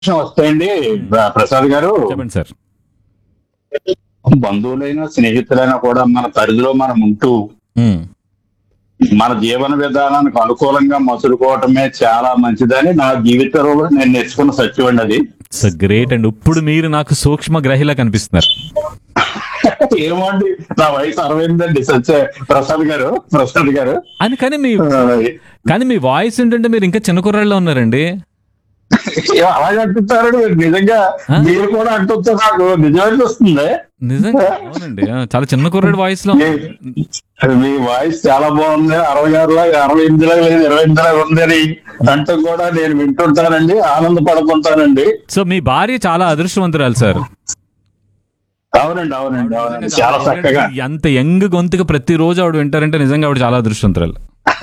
విషయం వస్తాయండి ప్ర- ప్రసాద్ గారు చెప్పండి సార్ బంధువులైనా స్నేహితులైనా కూడా మన పరిధిలో మనం ఉంటూ ఉమ్, మన జీవన విధానానికి అనుకూలంగా మసులుకోవటమే చాలా మంచిదని నా జీవితంలో నేను నేర్చుకున్న సత్యం అండి అది సో గ్రేట్ అండి ఇప్పుడు మీరు నాకు సూక్ష్మ గ్రహిలా కనిపిస్తున్నారు ఏమండి నా వయసు అరవై ఎనిమిది అండి సత్య ప్రసాద్ గారు ప్రసాద్ గారు అని కానీ మీ ఆ, కానీ మీ వాయిస్ ఏంటంటే మీరు ఇంకా చిన్న కుర్రాళ్ళలో ఉన్నారండి ఏ అలాగే అంటుంటారు నిజంగా ఆ? మీరు కూడా అంటుంటే నాకు నిజమైతే వస్తుంది నిజంగా అవునండి ఆ, చాలా చిన్న కుర్రాడు వాయిస్ లో మీ- మీ వాయిస్ చాలా బాగుంది అరవై ఆరులా అరవై ఎనిమిదిలా లేదు ఇరవై ఎనిమిదిలా ఉంది అని అంటూ కూడా నేను వింటుంటానండి ఆనందపడుతుంటానండి సో మీ భార్య చాలా అదృష్టవంతురాలు సార్ అవునండి అవునండి అవునండి చాలా చక్కగా ఎంత యంగ్ గొంతుగా ప్రతిరోజు ఆవిడ వింటారంటే నిజంగా ఆవిడ చాలా అదృష్టవంతురాలు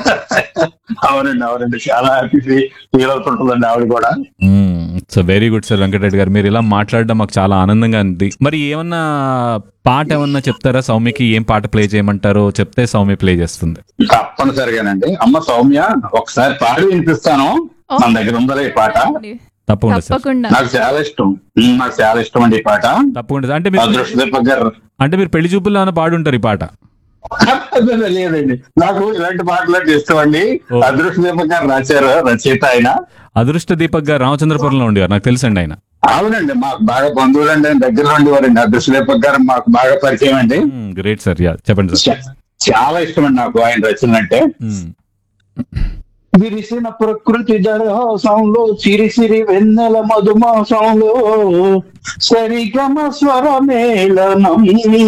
అవునండి అవునండి చాలా హ్యాపీ ఫీల్ అవుతుంటుందండి ఆవిడ కూడా so very good sir Venkatareddy garu మీరు ఇలా మాట్లాడడం మాకు చాలా ఆనందంగా ఉంది మరి ఏమన్నా పాట ఏమన్నా చెప్తారా సౌమ్యకి ఏం పాట ప్లే చేయమంటారో చెప్తే సౌమ్య ప్లే చేస్తుంది తప్పనిసరిగానండి అమ్మ సౌమ్య ఒకసారి పాడి వినిపిస్తాను మన దగ్గర ఉందా ఈ పాట తప్పకుండా సార్ తప్పకుండా నాకు చాలా ఇష్టం ఉమ్, నాకు చాలా ఇష్టం అండి ఈ పాట తప్పకుండా అంటే మీరు అదృష్ట దీపక్ గారు అంటే మీరు పెళ్లి చూపుల్లో ఏమైనా పాడుంటారు ఈ పాట లేదండి నాకు ఇలాంటి పాటలు అంటే ఇష్టం అండి ఓ. అదృష్ట దీపక్ గారు రాశారు రచయిత ఆయన అదృష్ట దీపక్ గారు రామచంద్రపురంలో ఉండేవారు నాకు తెలుసండి ఆయన అవునండి మాకు బాగా బంధువులు అండి ఆయన దగ్గర నుండి వారండి అదృష్ట దీపక్ గారు మాకు బాగా పరిచయం అండి గ్రేట్ సార్ యా చెప్పండి సార్ చా- చాలా ఇష్టం అండి నాకు ఆయన రచన అంటే మ్మ్. విరిసిన ప్రకృతి దరహాసంలో సిరి సిరి వెన్నెల మధుమాసంలో సరిగమ స్వరమేళనం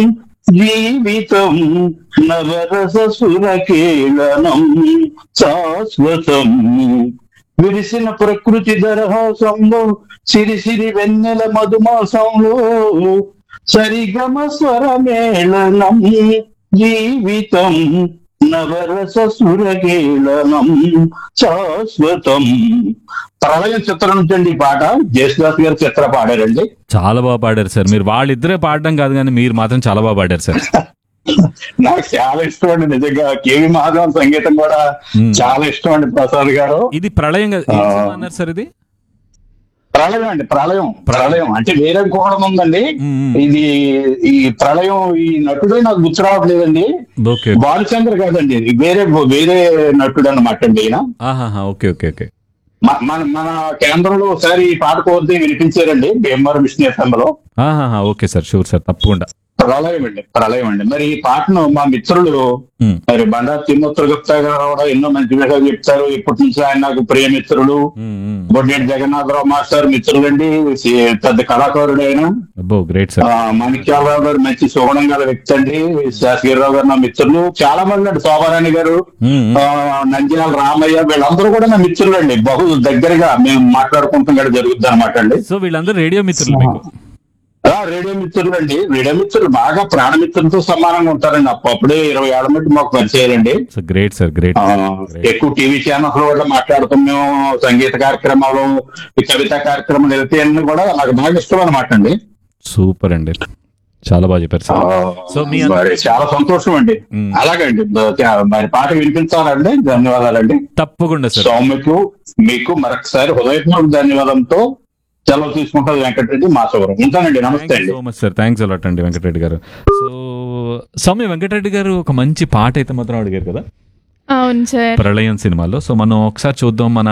జీవితం నవరస సురకేళనం శాశ్వతం విరిసిన ప్రకృతి దరహాసంలో సిరి సిరి వెన్నెల మధుమాసంలో సరిగమ స్వరమేళనం జీవితం నవరస సురగేళనం శాశ్వతం ప్రళయం చిత్రం నుంచి అండి ఈ పాట జేసుదాస్ గారు చిత్ర పాడారండి చాలా బాగా పాడారు సార్ మీరు వాళ్ళిద్దరే పాడడం కాదు కానీ మీరు మాత్రం చాలా బాగా పాడారు సార్ నాకు చాలా ఇష్టం అండి నిజంగా కేవి మాధవన్ సంగీతం కూడా మ్మ్. చాలా ఇష్టం అండి ప్రసాద్ గారు ఇది ప్రళయం కదా- ఏం ఆ. సినిమా అన్నారు సార్ ఇది ప్రళయం అండి ప్రళయం ప్రళయం అంటే వేరే కూడా ఉందండి మ్మ్. ఇది ఈ ప్రళయం ఈ నటుడే నాకు గుర్తు రావట్లేదండి ఓకే బాలచంద్ర కాదండి ఇది వేరే వేరే నటుడు అన్నమాట అండి ఈయన ఆహాహా ఓకే ఓకే ఓకే మ- మన మన కేంద్రంలో ఒకసారి ఈ పాట కోరితే వినిపించారండి భీమవరం విష్ణు ఎఫ్ఎం లో ఆహాహా ఓకే సార్ షూర్ సార్ తప్పకుండా ప్రళయం అండి ప్రళయం అండి మరి ఈ పాటను మా మిత్రులు మ్మ్. మరి బండా తిమ్మోత్తర గుప్తా గారు కూడా ఎన్నో మంచి విషయాలు చెప్తారు ఇప్పటి నుంచి ఆయన నాకు ప్రియ మిత్రులు మ్మ్, మ్మ్. బొడ్డేటి జగన్నాథరావు మాస్టర్ మిత్రులండి సి- పెద్ద కళాకారుడు ఆయన అబ్బో గ్రేట్ ఆ, సార్ మాణిక్యాలరావు గారు మంచి సుగుణం గల వ్యక్తి అండి శాసగిరిరావు గారు నా మిత్రులు చాలా మంది అండి శోభారాణి గారు మ్మ్, మ్మ్. ఆ, నంద్యాల రామయ్య వీళ్ళందరూ కూడా నా మిత్రులు అండి బహు దగ్గరగా మేము మాట్లాడుకుంటాం కూడా జరుగుద్ది అనమాట అండి సో వీళ్ళందరూ రేడియో మిత్రులు మీకు ఆ, రేడియో మిత్రులు అండి రేడియో మిత్రులు బాగా ప్రాణమిత్రులతో సమానంగా ఉంటారండి అప్పుడే ఇరవై ఏళ్ళ మట్టి మాకు పరిచయాలండి సో గ్రేట్ సార్ గ్రేట్ ఆ, ఎక్కువ టీవీ ఛానల్స్ లో కూడా మాట్లాడుతాం మేము సంగీత కార్యక్రమాలు ఈ కవితా కార్యక్రమాలు వెళ్తే అన్ని కూడా నాకు బాగా ఇష్టం అనమాట అండి సూపర్ అండి చాలా బాగా చెప్పారు ఆ, సార్ సో మీ మరి చాలా సంతోషం అండి మ్మ్. అలాగండి మరి పాట వినిపించాలండి ధన్యవాదాలండి తప్పకుండా సార్ సౌమ్యకు మీకు మరొకసారి హృదయపూర్వక ధన్యవాదంతో సెలవు తీసుకుంటారు వెంకటరెడ్డి మాసవరం ఉంటానండి నమస్తే అండి so much sir thanks a lot అండి వెంకటరెడ్డి గారు సో సౌమ్య వెంకటరెడ్డి గారు ఒక మంచి పాట అయితే మాత్రం అడిగారు కదా అవును సార్ ప్రళయం సినిమాలో సో మనం ఒకసారి చూద్దాం మన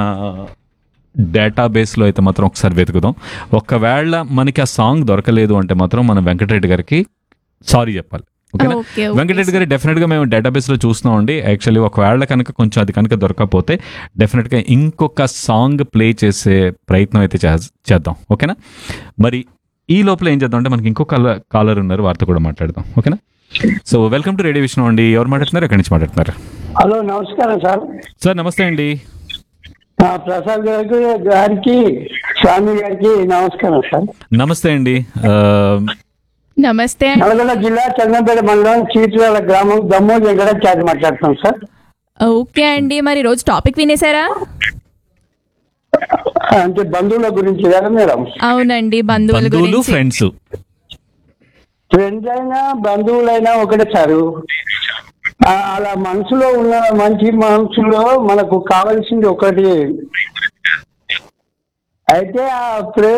డేటాబేస్లో అయితే మాత్రం ఒకసారి వెతుకుదాం ఒకవేళ మనకి ఆ సాంగ్ దొరకలేదు అంటే మాత్రం మనం వెంకటరెడ్డి గారికి సారీ చెప్పాలి ఓకేనా ఓకే వెంకటరెడ్డి గారి డెఫినెట్గా మేము డేటాబేస్లో చూస్తున్నామండి యాక్చువల్లీ ఒకవేళ కనుక కొంచెం అది కనుక దొరకకపోతే డెఫినెట్గా ఇంకొక సాంగ్ ప్లే చేసే ప్రయత్నం అయితే చే- చేద్దాం ఓకేనా మరి ఈ లోపల ఏం చేద్దాం అంటే మనకి ఇంకొక కాలర్ ఉన్నారు వారితో కూడా మాట్లాడదాం ఓకేనా సో వెల్కమ్ టు రేడియో విషయం అండి ఎవరు మాట్లాడుతున్నారు ఎక్కడి నుంచి మాట్లాడుతున్నారు హలో నమస్కారం సార్ సార్ నమస్తే అండి ఆ, ప్రసాద్ గారికి గారికి స్వామి గారికి నమస్కారం సార్ నమస్తే అండి ఆ, నమస్తే అండి. నల్గొండ జిల్లా చందంపేట మండలం చీట్రాల గ్రామం దమ్మో వెంకటాచారి మాట్లాడుతున్నాం సార్ ఓకే అండి మరి రోజు టాపిక్ వినేశారా అంటే బంధువుల గురించి కదా మేడం అవునండి బంధువుల బంధువులు గురించి ఫ్రెండ్స్ ఫ్రెండ్స్ అయినా బంధువులైనా ఒకటే సారు ఆ, అలా మనసులో ఉన్న మంచి మనసులో మనకు కావాల్సింది ఒకటి అయితే ఆ ప్రే